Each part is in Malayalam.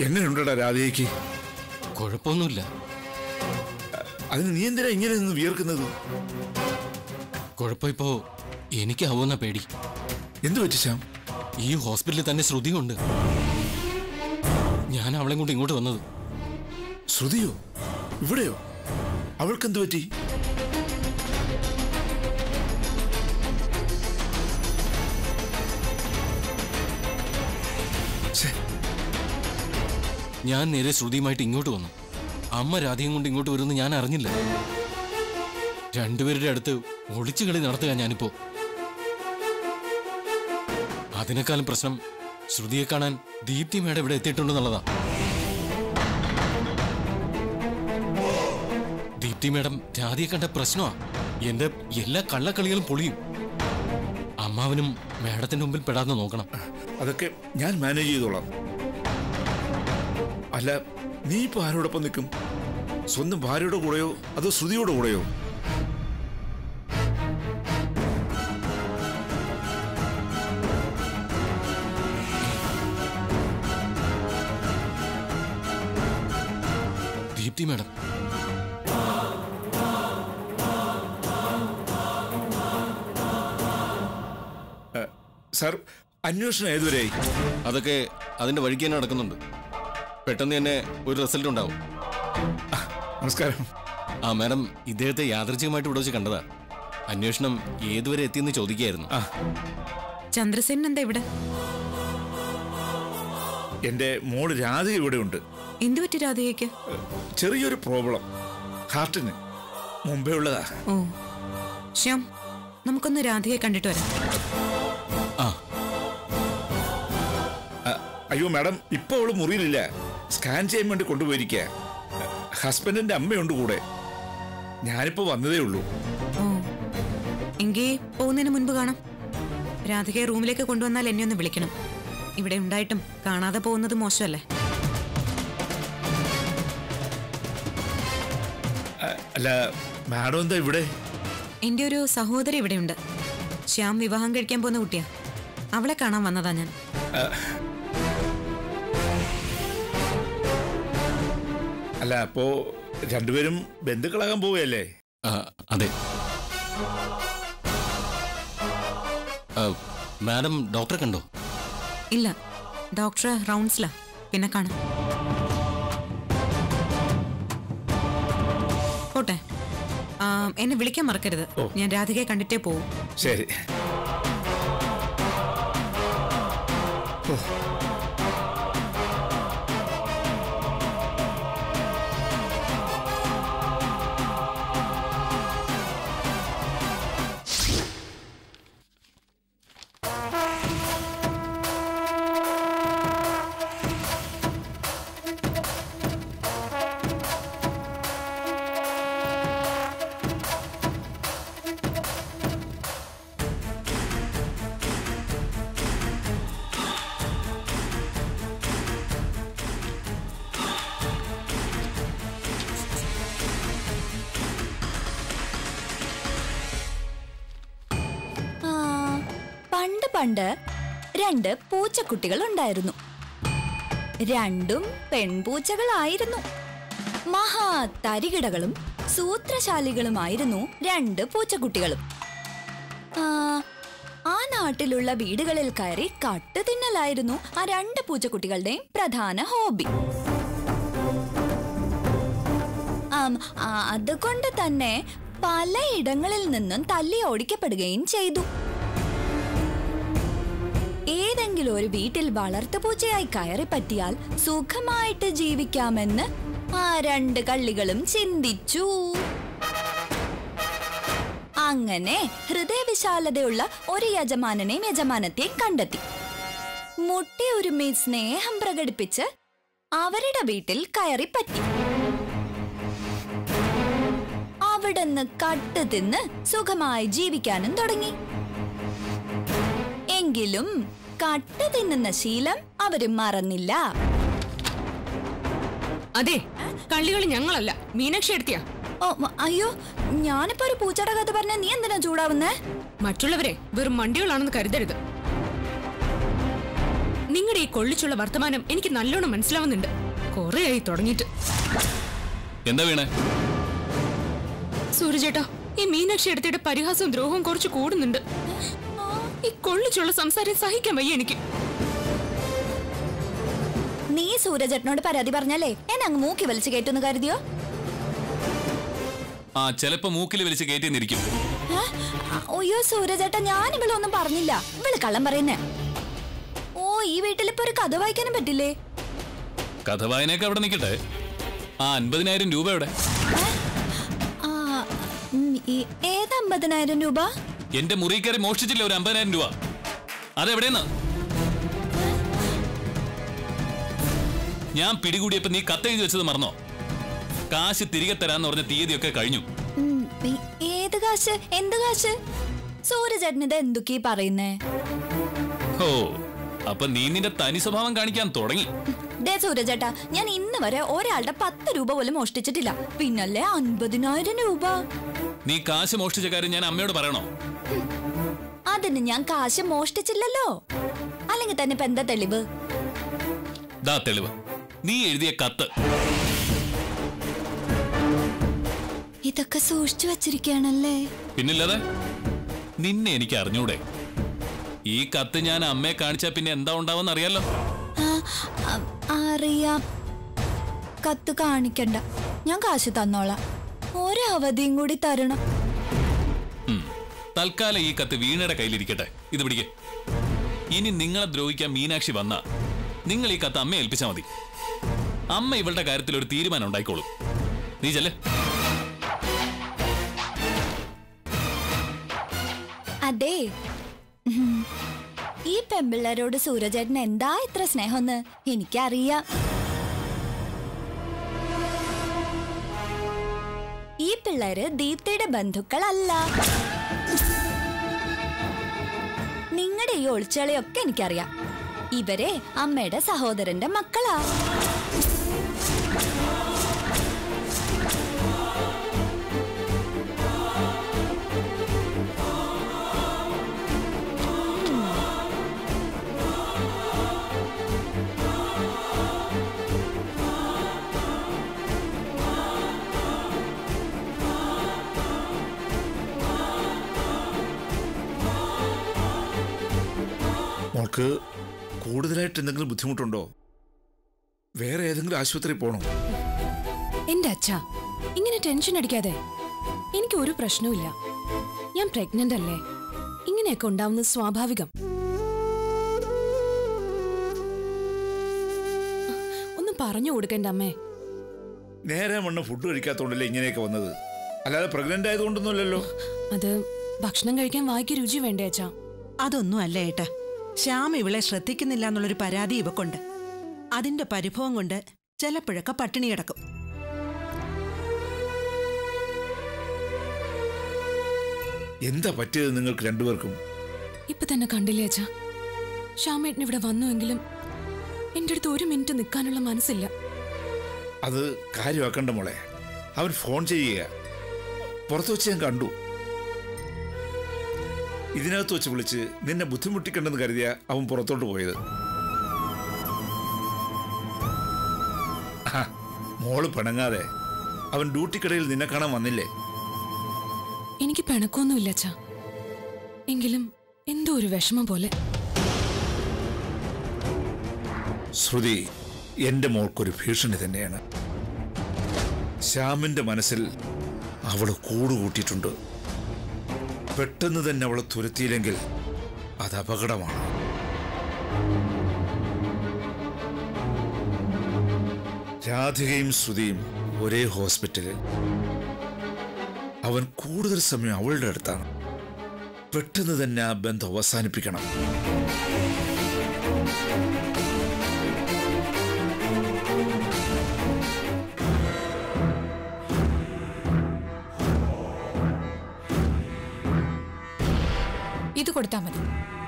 എങ്ങനെയുണ്ടടാ രാധയ്ക്ക് കുഴപ്പമൊന്നുമില്ല അതിന് നീ എന്തിനാ ഇങ്ങനെ നിന്ന് വിയർക്കുന്നത് കുഴപ്പം ഇപ്പോ എനിക്കാവുന്ന പേടി എന്തു പറ്റി ശ്യാം ഈ ഹോസ്പിറ്റലിൽ തന്നെ ശ്രുതിയുണ്ട് ഞാൻ അവളെ കൊണ്ട് ഇങ്ങോട്ട് വന്നത് ശ്രുതിയോ ഇവിടെയോ അവൾക്കെന്തു പറ്റി ഛെ, ഞാൻ നേരെ ശ്രുതിയുമായിട്ട് ഇങ്ങോട്ട് വന്നു അമ്മ രാധികം കൊണ്ട് ഇങ്ങോട്ട് വരുമെന്ന് ഞാൻ അറിഞ്ഞില്ല രണ്ടുപേരുടെ അടുത്ത് ഒളിച്ചു കളി നടത്തുക ഞാനിപ്പോ അതിനേക്കാളും പ്രശ്നം ശ്രുതിയെ കാണാൻ ദീപ്തി മേഡം ഇവിടെ എത്തിയിട്ടുണ്ടെന്നുള്ളതാ ദീപ്തി മേഡം രാധിയെ കണ്ട പ്രശ്നമാ എന്റെ എല്ലാ കള്ളക്കളികളും പൊളിയും അമ്മാവനും മേഡത്തിന്റെ മുമ്പിൽ പെടാതെ നോക്കണം അതൊക്കെ ഞാൻ മാനേജ് ചെയ്തോളാം അല്ല നീ ഇപ്പൊ ആരോടൊപ്പം നിൽക്കും സ്വന്തം ഭാര്യയുടെ കൂടെയോ അതോ ശ്രുതിയുടെ കൂടെയോ ദീപ്തി മേഡം സാർ അന്വേഷണം ഏതുവരെയായി അതൊക്കെ അതിന്റെ വഴിക്ക് തന്നെ നടക്കുന്നുണ്ട് പെട്ടെന്ന് തന്നെ ഒരു റിസൾട്ട് ഉണ്ടാവും നമസ്കാരം ആ മാഡം ഇദ്ദേഹത്തെ യാദൃച്ഛികമായിട്ട് ഇവിടെ വെച്ച് കണ്ടതാ അന്വേഷണം ഏതുവരെ എത്തിയെന്ന് ചോദിക്കുകയായിരുന്നു ആ ചന്ദ്രസേനൻ എന്താ ഇവിടെ എന്റെ മോള് രാധ ഇവിടെ ഉണ്ട് എന്തു പറ്റി രാധയ്ക്ക് ചെറിയൊരു പ്രോബ്ലം ഹാർട്ടിന് മുമ്പേ ഉള്ളതാ ഓ ശ്യാം നമുക്കൊന്ന് രാധയെ കണ്ടിട്ട് വരാം ആ അ, അയ്യോ മാഡം ഇപ്പൊ അവള് മുറിയിലില്ല സ്കാൻ ചെയ്യാൻ വേണ്ടി കൊണ്ടുപോയിരിക്കുക ഹസ്ബൻഡിന്റെ അമ്മയുണ്ട് കൂടെ ഞാനിപ്പോ വന്നതേ ഉള്ളൂ ഓ എങ്കിൽ പോകുന്നതിന് മുൻപ് കാണാം രാധികയെ റൂമിലേക്ക് കൊണ്ടുവന്നാൽ എന്നെ ഒന്ന് വിളിക്കണം ഇവിടെ ഉണ്ടായിട്ടും കാണാതെ പോകുന്നത് മോശമല്ലേ അ, അല്ല മാഡം എന്താ ഇവിടെ എൻ്റെ ഒരു സഹോദരി ഇവിടെയുണ്ട് ശ്യാം വിവാഹം കഴിക്കാൻ പോകുന്ന കുട്ടിയാ അവളെ കാണാൻ വന്നതാ ഞാൻ അല്ല അപ്പോ രണ്ടുപേരും ബന്ധുക്കളാകാൻ പോവുകയല്ലേ ആ, അതെ ആ, മാഡം ഡോക്ടറെ കണ്ടോ ഇല്ല ഡോക്ടർ റൗണ്ട്സിലാ പിന്നെ കാണാം പോട്ടെ ആ, എന്നെ വിളിക്കാൻ മറക്കരുത് ഓ. ഞാൻ രാധികയെ കണ്ടിട്ടേ പോവും ശരി ഓ, ആ, പണ്ട് പണ്ട് രണ്ട് പൂച്ചക്കുട്ടികൾ ഉണ്ടായിരുന്നു രണ്ടും പെൺപൂച്ചകളായിരുന്നു മഹാ തരികിടകളും സൂത്രശാലികളുമായിരുന്നു രണ്ട് പൂച്ചക്കുട്ടികളും ആ, ആ നാട്ടിലുള്ള വീടുകളിൽ കയറി കട്ട് തിന്നലായിരുന്നു ആ രണ്ട് പൂച്ചക്കുട്ടികളുടെയും പ്രധാന ഹോബി ആം, ആ, അതുകൊണ്ട് തന്നെ പലയിടങ്ങളിൽ നിന്നും തല്ലി ഓടിക്കപ്പെടുകയും ചെയ്തു ഏതെങ്കിലും ഒരു വീട്ടിൽ വളർത്തുപൂച്ചയായി കയറി പറ്റിയാൽ സുഖമായിട്ട് ജീവിക്കാമെന്ന് ആ രണ്ട് കള്ളികളും ചിന്തിച്ചു അങ്ങനെ ഹൃദയവിശാലതയുള്ള ഒരു യജമാനനെയും യജമാനത്തെയും കണ്ടെത്തി മുട്ടിയൊരുമി സ്നേഹം പ്രകടിപ്പിച്ച് അവരുടെ വീട്ടിൽ കയറി പറ്റി അവിടുന്ന് കട്ട് തിന്ന് സുഖമായി ജീവിക്കാനും തുടങ്ങി എങ്കിലും കട്ട് തിന്നുന്ന ശീലം അവര് മറന്നില്ല അതെ കള്ളികളി ഞങ്ങളല്ല മീനാക്ഷി എടുത്തിയാ ഓ മ- അയ്യോ ഞാനിപ്പോ ഒരു പൂച്ചയുടെ കഥ പറഞ്ഞ നീ എന്തിനാ ചൂടാവുന്നേ മറ്റുള്ളവരെ വെറും മണ്ടികളാണെന്ന് കരുതരുത് നിങ്ങളുടെ ഈ കൊള്ളിച്ചുള്ള വർത്തമാനം എനിക്ക് നല്ലോണം മനസ്സിലാവുന്നുണ്ട് കുറേയായി തുടങ്ങിയിട്ട് എന്താ വീണേ സൂര്യചേട്ടാ ഈ മീനാക്ഷി എടുത്തിട്ട് പരിഹാസവും ദ്രോഹവും കുറച്ച് കൂടുന്നുണ്ട് ഈ കൊള്ളിച്ചുള്ള സംസാരം സഹിക്കാൻ വയ്യ എനിക്ക് നീ സൂരജേട്ടനോട് പരാതി പറഞ്ഞാലേ എന്നെ അങ്ങ് മൂക്കി വലിച്ചു കയറ്റുന്നു കരുതിയോ ആ ചിലപ്പോ മൂക്കിൽ വലിച്ച് കയറ്റി നിന്നിരിക്കും ഏ? അയ്യോ സൂരജേട്ട ഞാൻ ഇവളൊന്നും പറഞ്ഞില്ല ഇവള് കള്ളം പറയുന്നേ ഓ ഈ വീട്ടിലിപ്പോ ഒരു കഥ വായിക്കാനും പറ്റില്ലേ കഥ വായനയൊക്കെ അവിടെ നിൽക്കട്ടെ ആ അൻപതിനായിരം രൂപ എവിടെ ആ ഉം, ഈ ഏത് അമ്പതിനായിരം രൂപ എന്റെ മുറി കയറി മോഷ്ടിച്ചില്ല ഒരു അമ്പതിനായിരം രൂപ അതെവിടെയെന്ന് ഞാൻ പിടികൂടിയപ്പോ നീ കത്തെഴുതി വെച്ചത് മറന്നോ കാശ് തിരികെ തരാന്ന് പറഞ്ഞ തീയതിയൊക്കെ കഴിഞ്ഞു ഉം, ഈ ഏത് കാശ് എന്ത് കാശ് സൂരജേട്ടൻ ഇത് എന്തൊക്കെയാ പറയുന്നേ ഓ അപ്പൊ നീ നിന്റെ തനി സ്വഭാവം കാണിക്കാൻ തുടങ്ങി ദേ സൂരജേട്ടാ ഞാൻ ഇന്ന് വരെ ഒരാളുടെ പത്ത് രൂപ പോലും മോഷ്ടിച്ചിട്ടില്ല പിന്നല്ലേ അൻപതിനായിരം രൂപ നീ കാശ് മോഷ്ടിച്ച കാര്യം ഞാൻ അമ്മയോട് പറയണോ അതിന് ഞാൻ കാശ് മോഷ്ടിച്ചില്ലല്ലോ അല്ലെങ്കിൽ തന്നെ ഇപ്പൊ എന്താ തെളിവ് ദാ തെളിവ് നീ എഴുതിയ കത്ത് ഇതൊക്കെ സൂക്ഷിച്ചു വച്ചിരിക്കുകയാണല്ലേ പിന്നില്ലാതെ നിന്നെ എനിക്ക് അറിഞ്ഞൂടെ ഈ കത്ത് ഞാൻ അമ്മയെ കാണിച്ചാ പിന്നെ എന്താ ഉണ്ടാവുമെന്ന് അറിയാലോ ആ, അ- അറിയാം കത്ത് കാണിക്കണ്ട ഞാൻ കാശ് തന്നോളാം ഒരവധിയും കൂടി തരണം ഉം. തൽക്കാലം ഈ കത്ത് വീണയുടെ കയ്യിലിരിക്കട്ടെ ഇത് പിടിക്ക് ഇനി നിങ്ങളെ ദ്രോഹിക്കാൻ മീനാക്ഷി വന്ന നിങ്ങൾ ഈ കത്ത് അമ്മയെ ഏൽപ്പിച്ചാൽ മതി അമ്മ ഇവളുടെ കാര്യത്തിൽ ഒരു തീരുമാനം ഉണ്ടായിക്കോളും നീ ചെല്ലേ അതെ ഉം. ഈ പെമ്പിള്ളേരോട് സൂരജേട്ടൻ എന്താ ഇത്ര സ്നേഹമെന്ന് എനിക്കറിയാം ഈ പിള്ളേര് ദീപ്തിയുടെ ബന്ധുക്കളല്ല നിങ്ങളുടെ ഈ ഒളിച്ചളിയൊക്കെ എനിക്കറിയാം ഇവരെ അമ്മയുടെ സഹോദരന്റെ മക്കളാ മോൾക്ക് കൂടുതലായിട്ട് എന്തെങ്കിലും ബുദ്ധിമുട്ടുണ്ടോ വേറെ ഏതെങ്കിലും ആശുപത്രി പോണോ എന്റെ അച്ഛ ഇങ്ങനെ ടെൻഷൻ അടിക്കാതെ എനിക്ക് ഒരു പ്രശ്നവുമില്ല ഞാൻ പ്രഗ്നന്റ് അല്ലേ ഇങ്ങനെയൊക്കെ ഉണ്ടാവുന്നത് സ്വാഭാവികം ഒന്ന് പറഞ്ഞു കൊടുക്കണ്ട അമ്മേ നേരെ മണ്ണ് ഫുഡ് കഴിക്കാത്തോണ്ടല്ലേ ഇങ്ങനെയൊക്കെ വന്നത് അല്ലാതെ പ്രഗ്നന്റ് ആയതുകൊണ്ടൊന്നുമല്ലല്ലോ അത് ഭക്ഷണം കഴിക്കാൻ വായിക്ക് രുചി വേണ്ടേ അച്ഛാ അതൊന്നും അല്ല ഏട്ടാ ശ്യാം ഇവളെ ശ്രദ്ധിക്കുന്നില്ല എന്നുള്ളൊരു പരാതി ഇവക്കുണ്ട് അതിന്റെ പരിഭവം കൊണ്ട് ചിലപ്പോഴൊക്കെ പട്ടിണി കിടക്കും എന്താ പറ്റിയത് നിങ്ങൾക്ക് രണ്ടുപേർക്കും ഇപ്പൊ തന്നെ കണ്ടില്ലേ അച്ഛാ ശ്യാമേട്ടൻ ഇവിടെ വന്നുവെങ്കിലും എന്റെ അടുത്ത് ഒരു മിനിറ്റ് നിൽക്കാനുള്ള മനസ്സില്ല അത് കാര്യമാക്കണ്ട മോളെ അവൻ ഫോൺ ചെയ്യുക പുറത്ത് വെച്ച് ഞാൻ കണ്ടു ഇതിനകത്ത് വെച്ച് വിളിച്ച് നിന്നെ ബുദ്ധിമുട്ടിക്കണ്ടെന്ന് കരുതിയ അവൻ പുറത്തോട്ട് പോയത് ആ, മോള് പിണങ്ങാതെ അവൻ ഡ്യൂട്ടിക്കിടയിൽ നിന്നെ കാണാൻ വന്നില്ലേ എനിക്ക് പിണക്കൊന്നുമില്ല അച്ഛാ എങ്കിലും എന്തോ ഒരു വിഷമം പോലെ ശ്രുതി എന്റെ മോൾക്കൊരു ഭീഷണി തന്നെയാണ് ശ്യാമിന്റെ മനസ്സിൽ അവള് കൂടുകൂട്ടിയിട്ടുണ്ട് പെട്ടെന്ന് തന്നെ അവളെ തുരത്തിയില്ലെങ്കിൽ അത് അപകടമാണ് രാധികയും ശ്രുതിയും ഒരേ ഹോസ്പിറ്റലിൽ അവൻ കൂടുതൽ സമയം അവളുടെ അടുത്താണ് പെട്ടെന്ന് തന്നെ ആ ബന്ധം അവസാനിപ്പിക്കണം ഇത് കൊടുത്താൽ മതി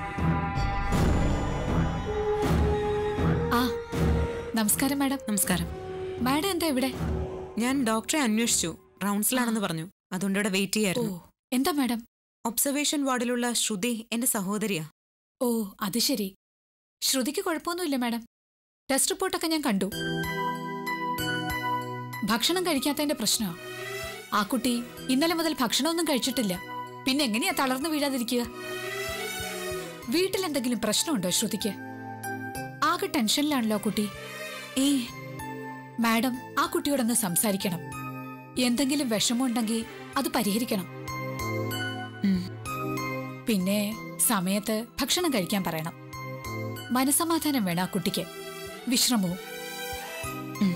ആ നമസ്കാരം മാഡം നമസ്കാരം മാഡം എന്താ ഇവിടെ ഞാൻ ഡോക്ടറെ അന്വേഷിച്ചു റൗണ്ട്സിലാണെന്ന് പറഞ്ഞു അതുകൊണ്ട് ഇവിടെ വെയിറ്റ് ഓ ചെയ്യായിരുന്നു എന്താ മാഡം ഒബ്സർവേഷൻ വാർഡിലുള്ള ശ്രുതി എന്റെ സഹോദരിയാ ഓ അത് ശരി ശ്രുതിക്ക് കുഴപ്പമൊന്നുമില്ല മാഡം ടെസ്റ്റ് റിപ്പോർട്ടൊക്കെ ഞാൻ കണ്ടു ഭക്ഷണം കഴിക്കാത്തതിന്റെ പ്രശ്നമാ ആ കുട്ടി ഇന്നലെ മുതൽ ഭക്ഷണമൊന്നും കഴിച്ചിട്ടില്ല പിന്നെ എങ്ങനെയാ തളർന്നു വീഴാതിരിക്കുക വീട്ടിൽ എന്തെങ്കിലും പ്രശ്നമുണ്ടോ ശ്രുതിക്ക് ആകെ ടെൻഷനിലാണല്ലോ ആ കുട്ടി ഏയ് മാഡം ആ കുട്ടിയോടൊന്ന് സംസാരിക്കണം എന്തെങ്കിലും വിഷമമുണ്ടെങ്കിൽ അത് പരിഹരിക്കണം ഉം. പിന്നെ സമയത്ത് ഭക്ഷണം കഴിക്കാൻ പറയണം മനസമാധാനം വേണം ആ കുട്ടിക്ക് വിശ്രമവും ഉം.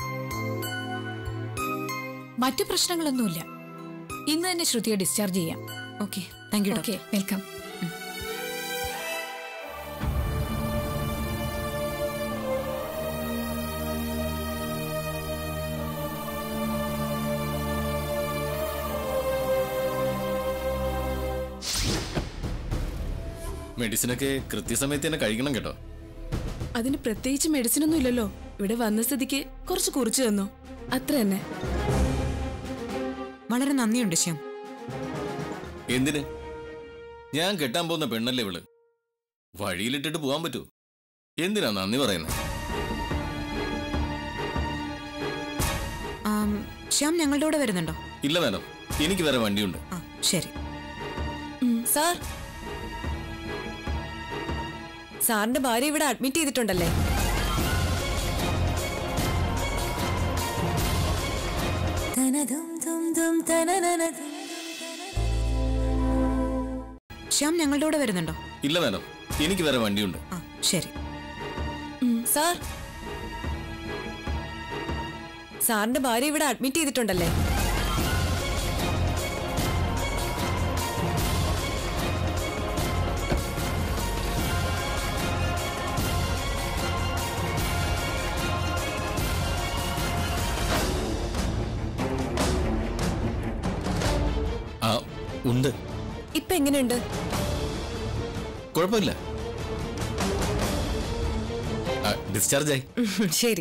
മറ്റു പ്രശ്നങ്ങളൊന്നുമില്ല ഇന്ന് തന്നെ ശ്രുതിയെ ഡിസ്ചാർജ് ചെയ്യാം okay thank you okay welcome മെഡിസിനൊക്കെ കൃത്യസമയത്ത് തന്നെ കഴിക്കണം കേട്ടോ അതിന് പ്രത്യേകിച്ച് മെഡിസിൻ ഒന്നും ഇല്ലല്ലോ ഇവിടെ വന്ന സ്ഥിതിക്ക് കുറച്ച് കുറിച്ച് തന്നു അത്ര തന്നെ വളരെ നന്ദിയുണ്ട് ശ്യാം എന്തിന് ഞാൻ കെട്ടാൻ പോകുന്ന പെണ്ണല്ലേ ഇവള് വഴിയിലിട്ടിട്ട് പോകാൻ പറ്റൂ എന്തിനാ നന്ദി പറയുന്നത് ആം, ശ്യാം ഞങ്ങളുടെ കൂടെ വരുന്നുണ്ടോ ഇല്ല മാഡം എനിക്ക് വേറെ വണ്ടിയുണ്ട് ആ ശരി സാർ സാറിന്റെ ഭാര്യ ഇവിടെ അഡ്മിറ്റ് ചെയ്തിട്ടുണ്ടല്ലേ ശ്യാം ഞങ്ങളുടെ കൂടെ വരുന്നുണ്ടോ ഇല്ല മാഡം എനിക്ക് വേറെ വണ്ടിയുണ്ട് ആ ശരി സാർ സാറിന്റെ ഭാര്യ ഇവിടെ അഡ്മിറ്റ് ചെയ്തിട്ടുണ്ടല്ലേ ആ ഉണ്ട് ഇപ്പൊ എങ്ങനെയുണ്ട് കുഴപ്പമില്ല ഡിസ്ചാർജ് ആയി ഉം, ശരി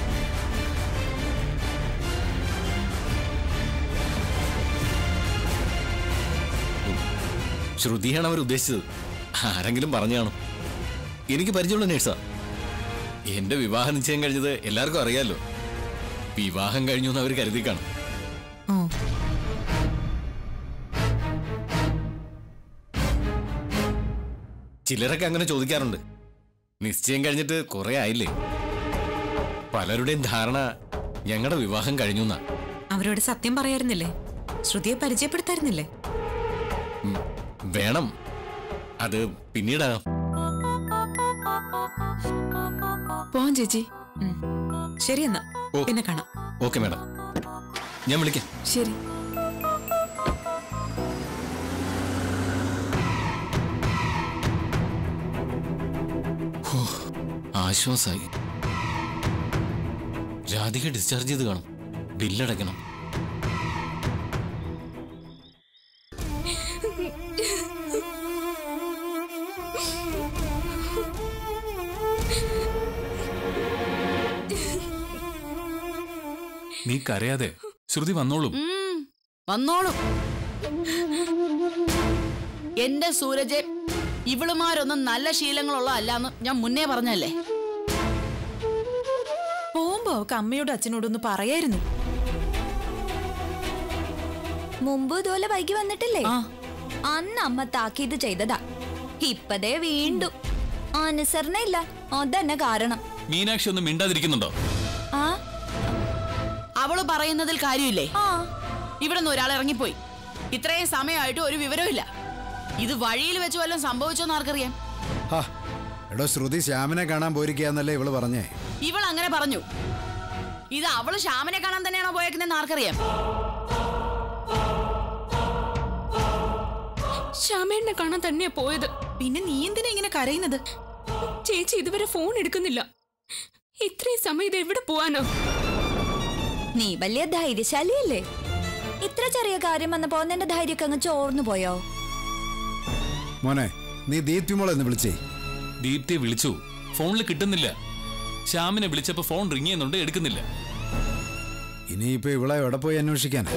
ശ്രുതിയാണ് അവർ ഉദ്ദേശിച്ചത് ആരെങ്കിലും പറഞ്ഞു കാണും എനിക്ക് പരിചയമുള്ള നേഴ്സാ എന്റെ വിവാഹ നിശ്ചയം കഴിഞ്ഞത് എല്ലാവർക്കും അറിയാലോ വിവാഹം കഴിഞ്ഞു എന്ന് അവർ കരുതി കാണും ഓ ചിലരൊക്കെ അങ്ങനെ ചോദിക്കാറുണ്ട് നിശ്ചയം കഴിഞ്ഞിട്ട് കുറെ ആയില്ലേ പലരുടെയും ധാരണ ഞങ്ങളുടെ വിവാഹം കഴിഞ്ഞു എന്നാ അവരോട് സത്യം പറയായിരുന്നില്ലേ ശ്രുതിയെ പരിചയപ്പെടുത്തായിരുന്നില്ലേ ഉം, വേണം അത് പിന്നീടാകാം പോവാൻ ചേച്ചി ഉം. ശരി എന്നാ ഓ. പിന്നെ കാണാം ഓക്കെ മാഡം ഞാൻ വിളിക്കാം ശരി ആശ്വാസായി രാധിക ഡിസ്ചാർജ് ചെയ്ത് കാണും ബില്ലടയ്ക്കണം നീ കരയാതെ ശ്രുതി വന്നോളും ഉം, വന്നോളും എന്റെ സൂരജ് ഇവളുമാരൊന്നും നല്ല ശീലങ്ങളുള്ള അല്ലാന്ന് ഞാൻ മുന്നേ പറഞ്ഞല്ലേ പോകുമ്പോ അവക്ക് അമ്മയോടും അച്ഛനോടും ഒന്ന് പറയായിരുന്നു മുമ്പ് ഇതുപോലെ വൈകി വന്നിട്ടില്ലേ ആ. അന്ന് അമ്മ താക്കീത് ചെയ്തതാ ഇപ്പതേ വീണ്ടും അനുസരണ ഇല്ല അതന്നെ കാരണം മീനാക്ഷി ഒന്നും മിണ്ടാതിരിക്കുന്നുണ്ടോ ആ അവള് പറയുന്നതിൽ കാര്യമില്ലേ ആ ഇവിടെ നിന്ന് ഒരാൾ ഇറങ്ങിപ്പോയി ഇത്രയും സമയമായിട്ട് ഒരു വിവരവും ഇല്ല ഇത് വഴിയിൽ വെച്ച് വല്ലതും സംഭവിച്ചോന്ന് ആർക്കറിയാം ഹാ എടോ ശ്രുതി ശ്യാമിനെ കാണാൻ പോയിരിക്കാന്നല്ലേ ഇവള് പറഞ്ഞേ ഇവൾ അങ്ങനെ പറഞ്ഞു ഇത് അവള് ശ്യാമിനെ കാണാൻ തന്നെയാണോ പോയേക്കുന്നതെന്ന് ആർക്കറിയാം ശ്യാമേണ്ണെ കാണാൻ തന്നെയാ പോയത് പിന്നെ നീ എന്തിനാ ഇങ്ങനെ കരയുന്നത് ചേച്ചി ഇതുവരെ ഫോൺ എടുക്കുന്നില്ല ഇത്രയും സമയം ഇത് എവിടെ പോവാനോ നീ വലിയ ധൈര്യശാലിയല്ലേ ഇത്ര ചെറിയ കാര്യം വന്നപ്പോ നിന്റെ ധൈര്യമൊക്കെ അങ്ങ് ചോർന്നു പോയോ മോനെ നീ ദീപ്തിമോളെ ഒന്ന് വിളിച്ചേ ദീപ്തിയെ വിളിച്ചു ഫോണിൽ കിട്ടുന്നില്ല ശ്യാമിനെ വിളിച്ചപ്പോ ഫോൺ റിങ് ചെയ്യുന്നുണ്ട് എടുക്കുന്നില്ല ഇനിയിപ്പോ ഇവളെ എവിടെ പോയി അന്വേഷിക്കാനാ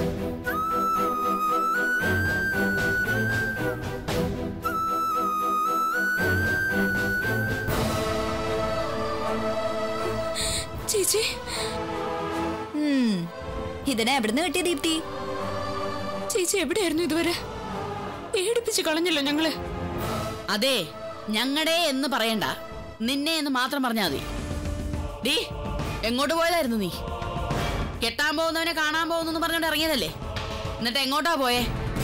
ചേച്ചി ഉം. ഇതിനെ എവിടുന്ന് കിട്ടിയ ദീപ്തി ചേച്ചി എവിടെയായിരുന്നു ഇതുവരെ പേടിപ്പിച്ച് കളഞ്ഞല്ലോ ഞങ്ങള് അതെ ഞങ്ങടെ എന്ന് പറയണ്ട നിന്നെ എന്ന് മാത്രം പറഞ്ഞാ മതി ഡീ എങ്ങോട്ട് പോയതായിരുന്നു നീ കെട്ടാൻ പോകുന്നവനെ കാണാൻ പോകുന്നു പറഞ്ഞോണ്ട് ഇറങ്ങിയതല്ലേ എന്നിട്ട് എങ്ങോട്ടാ പോയേ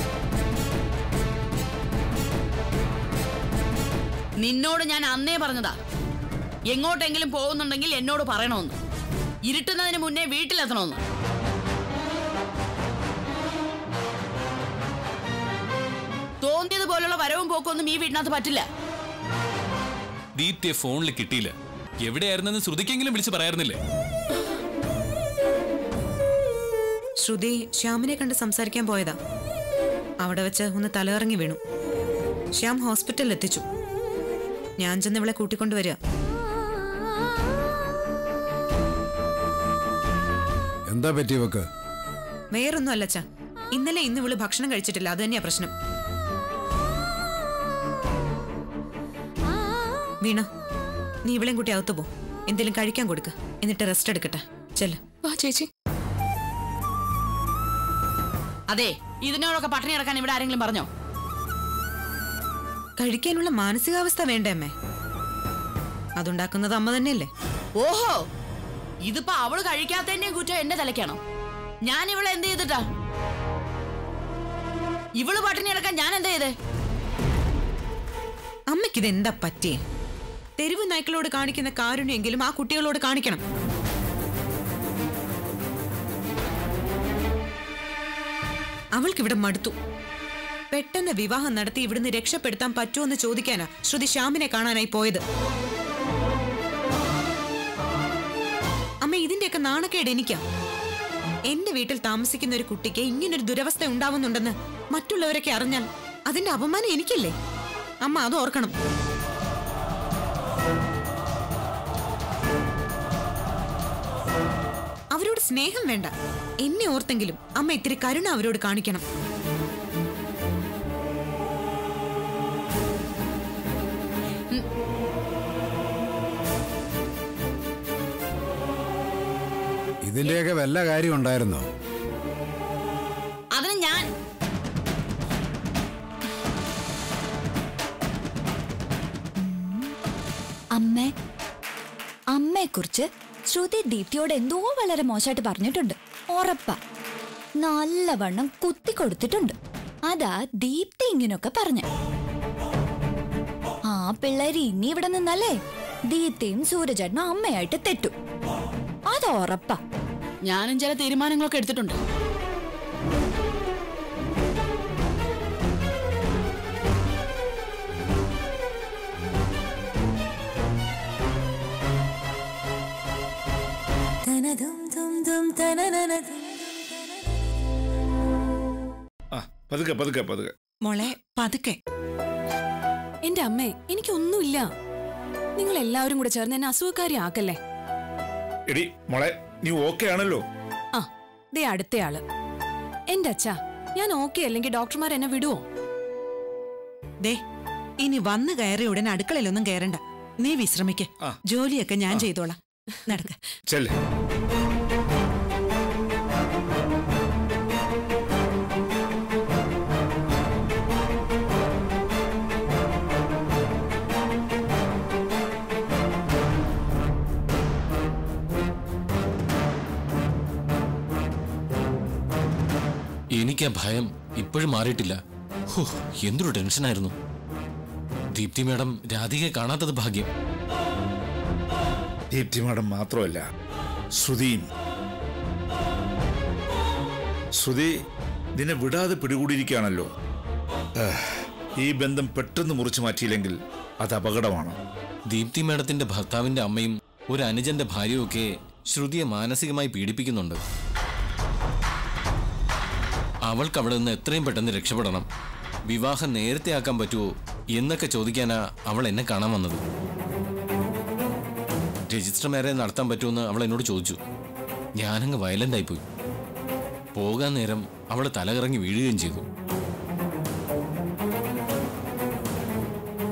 നിന്നോട് ഞാൻ അന്നേ പറഞ്ഞതാ എങ്ങോട്ടെങ്കിലും പോകുന്നുണ്ടെങ്കിൽ എന്നോട് പറയണമെന്ന് ഇരുട്ടുന്നതിന് മുന്നേ വീട്ടിലെത്തണമെന്ന് തോന്നിയത് പോലുള്ള വരവും പോക്കൊന്നും ഈ വീട്ടിനകത്ത് പറ്റില്ല ദീപ്തിയെ ഫോണിൽ കിട്ടിയില്ല എവിടെയായിരുന്നെന്ന് ശ്രുതിക്കെങ്കിലും വിളിച്ച് പറയാറുന്നില്ലേ ശ്രുതി ശ്യാമിനെ കണ്ട് സംസാരിക്കാൻ പോയതാ അവിടെ വെച്ച് ഒന്ന് തലയിറങ്ങി വീണു ശ്യാം ഹോസ്പിറ്റലിൽ എത്തിച്ചു ഞാൻ ചെന്ന് ഇവളെ കൂട്ടിക്കൊണ്ടുവരിക എന്താ പറ്റി ഇവക്ക് വേറൊന്നും അല്ലച്ചാ ഇന്നലെ ഇന്ന് ഇവള് ഭക്ഷണം കഴിച്ചിട്ടില്ല അത് തന്നെയാ പ്രശ്നം വീണ നീ ഇവളെയും കൂട്ടി അകത്ത് പോ എന്തെങ്കിലും കഴിക്കാൻ കൊടുക്ക് എന്നിട്ട് റെസ്റ്റ് എടുക്കട്ടെ ചെല്ല് വാ ചേച്ചി അതെ ഇതിനോടൊക്കെ പട്ടിണി കിടക്കാൻ ഇവിടെ ആരെങ്കിലും പറഞ്ഞോ കഴിക്കാനുള്ള മാനസികാവസ്ഥ വേണ്ടേ അമ്മേ അതുണ്ടാക്കുന്നത് അമ്മ തന്നെയല്ലേ ഓഹോ ഇതിപ്പോ അവള് കഴിക്കാത്തതിന്റെ കുറ്റം എന്റെ തലയ്ക്കാണോ ഞാൻ ഇവളെ എന്ത് ചെയ്തിട്ടാ ഇവള് പട്ടിണി കിടക്കാൻ ഞാൻ എന്താ ചെയ്തേ അമ്മയ്ക്കിത് എന്താ പറ്റിയേ തെരുവ് നായ്ക്കളോട് കാണിക്കുന്ന കാരുണ്യെങ്കിലും ആ കുട്ടികളോട് കാണിക്കണം അവൾക്കിവിടെ മടുത്തു പെട്ടെന്ന് വിവാഹം നടത്തി ഇവിടുന്ന് രക്ഷപ്പെടുത്താൻ പറ്റുമെന്ന് ചോദിക്കാനാ ശ്രുതി ശ്യാമിനെ കാണാനായി പോയത് അമ്മ ഇതിന്റെയൊക്കെ നാണക്കേട് എനിക്കാ എന്റെ വീട്ടിൽ താമസിക്കുന്ന ഒരു കുട്ടിക്ക് ഇങ്ങനൊരു ദുരവസ്ഥ ഉണ്ടാവുന്നുണ്ടെന്ന് മറ്റുള്ളവരൊക്കെ അറിഞ്ഞാൽ അതിന്റെ അപമാനം എനിക്കല്ലേ അമ്മ അത് ഓർക്കണം അവരോട് സ്നേഹം വേണ്ട എന്നെ ഓർത്തെങ്കിലും അമ്മ ഇത്തിരി കരുണ അവരോട് കാണിക്കണം ഇതിന്റെയൊക്കെ വല്ല കാര്യം ഉണ്ടായിരുന്നോ അതിന് ഞാൻ അമ്മേ അമ്മയെക്കുറിച്ച് ശ്രുതി ദീപ്തിയോട് എന്തോ വളരെ മോശമായിട്ട് പറഞ്ഞിട്ടുണ്ട് ഉറപ്പാ നല്ലവണ്ണം കുത്തി കൊടുത്തിട്ടുണ്ട് അതാ ദീപ്തി ഇങ്ങനൊക്കെ പറഞ്ഞു ആ പിള്ളേര് ഇനി ഇവിടെ നിന്നല്ലേ ദീപ്തിയും സൂരജേട്ടനും അമ്മയായിട്ട് തെറ്റും അത് ഉറപ്പാ ഞാനും ചില തീരുമാനങ്ങളൊക്കെ എടുത്തിട്ടുണ്ട് ആ പതുക്കെ പതുക്കെ പതുക്കെ മോളെ പതുക്കെ എന്റെ അമ്മേ എനിക്കൊന്നുമില്ല നിങ്ങൾ എല്ലാവരും കൂടെ ചേർന്ന് എന്നെ അസുഖക്കാരി ആക്കല്ലേ എടി മോളെ നീ ഓക്കെ ആണല്ലോ ആ ദേ അടുത്തയാള് എന്റെ അച്ഛാ ഞാൻ ഓക്കെ അല്ലെങ്കിൽ ഡോക്ടർമാർ എന്നെ വിടുവോ ദേ ഇനി വന്നു കയറി ഉടൻ അടുക്കളയിലൊന്നും കയറണ്ട നീ വിശ്രമിക്ക് ആ. ജോലിയൊക്കെ ഞാൻ ചെയ്തോളാം നടക്ക ചെല്ലേ എനിക്ക് ആ ഭയം ഇപ്പോഴും മാറിയിട്ടില്ല ഹോ എന്തൊരു ടെൻഷനായിരുന്നു ദീപ്തി മാഡം രാധികയെ കാണാത്തത് ഭാഗ്യം ദീപ്തി മാഡം മാത്രമല്ല ശ്രുതിയും ശ്രുതി നിന്നെ വിടാതെ പിടികൂടിയിരിക്കുകയാണല്ലോ ഏഹ്, ഈ ബന്ധം പെട്ടെന്ന് മുറിച്ചു മാറ്റിയില്ലെങ്കിൽ അത് അപകടമാണ് ദീപ്തി മാഡത്തിന്റെ ഭർത്താവിന്റെ അമ്മയും ഒരു അനുജന്റെ ഭാര്യയും ഒക്കെ ശ്രുതിയെ മാനസികമായി പീഡിപ്പിക്കുന്നുണ്ട് അവൾക്ക് അവിടെ നിന്ന് എത്രയും പെട്ടെന്ന് രക്ഷപ്പെടണം വിവാഹം നേരത്തെ ആക്കാൻ പറ്റുമോ എന്നൊക്കെ ചോദിക്കാനാ അവൾ എന്നെ കാണാൻ വന്നത് രജിസ്റ്റർ മാരേജ് നടത്താൻ പറ്റുമെന്ന് അവൾ എന്നോട് ചോദിച്ചു ഞാനങ്ങ് വയലന്റ് ആയിപ്പോയി പോകാൻ നേരം അവൾ തലകറങ്ങി വീഴുകയും ചെയ്തു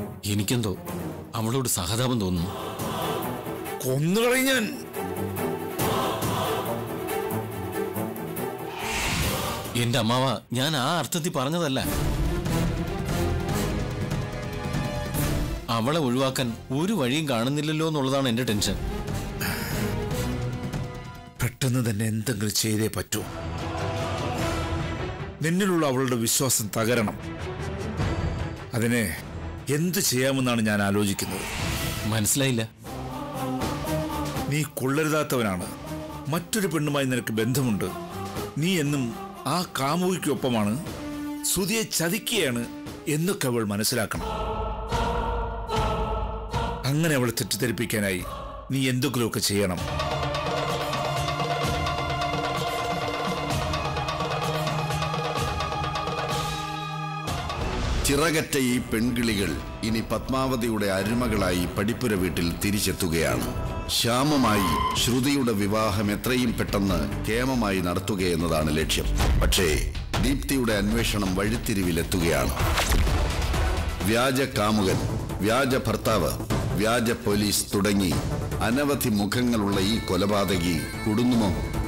എനിക്കെന്തോ അവളോട് സഹതാപം തോന്നുന്നു കൊന്നുകളഞ്ഞാൻ എന്റെ അമ്മാവ ഞാൻ ആ അർത്ഥത്തിൽ പറഞ്ഞതല്ല അവളെ ഒഴിവാക്കാൻ ഒരു വഴിയും കാണുന്നില്ലല്ലോ എന്നുള്ളതാണ് എന്റെ ടെൻഷൻ പെട്ടെന്ന് തന്നെ എന്തെങ്കിലും ചെയ്തേ പറ്റൂ നിന്നിലുള്ള അവളുടെ വിശ്വാസം തകരണം അതിനെ എന്ത് ചെയ്യാമെന്നാണ് ഞാൻ ആലോചിക്കുന്നത് മനസ്സിലായില്ല നീ കൊള്ളരുതാത്തവനാണ് മറ്റൊരു പെണ്ണുമായി നിനക്ക് ബന്ധമുണ്ട് നീ എന്നും ആ കാമുകിക്കൊപ്പമാണ് ശ്രുതിയെ ചതിക്കുകയാണ് എന്നൊക്കെ അവൾ മനസ്സിലാക്കണം അങ്ങനെ അവളെ തെറ്റിദ്ധരിപ്പിക്കാനായി നീ എന്തെങ്കിലുമൊക്കെ ചെയ്യണം ചിറകറ്റ ഈ പെൺകിളികൾ ഇനി പത്മാവതിയുടെ അരുമകളായി പടിപ്പുര വീട്ടിൽ തിരിച്ചെത്തുകയാണ് ശ്യാമമായി ശ്രുതിയുടെ വിവാഹം എത്രയും പെട്ടെന്ന് കേമമായി നടത്തുകയെന്നതാണ് ലക്ഷ്യം പക്ഷേ ദീപ്തിയുടെ അന്വേഷണം വഴിത്തിരിവിലെത്തുകയാണ് വ്യാജ കാമുകൻ വ്യാജ ഭർത്താവ് വ്യാജ പോലീസ് തുടങ്ങി അനവധി മുഖങ്ങളുള്ള ഈ കൊലപാതകി കുടുങ്ങുമോ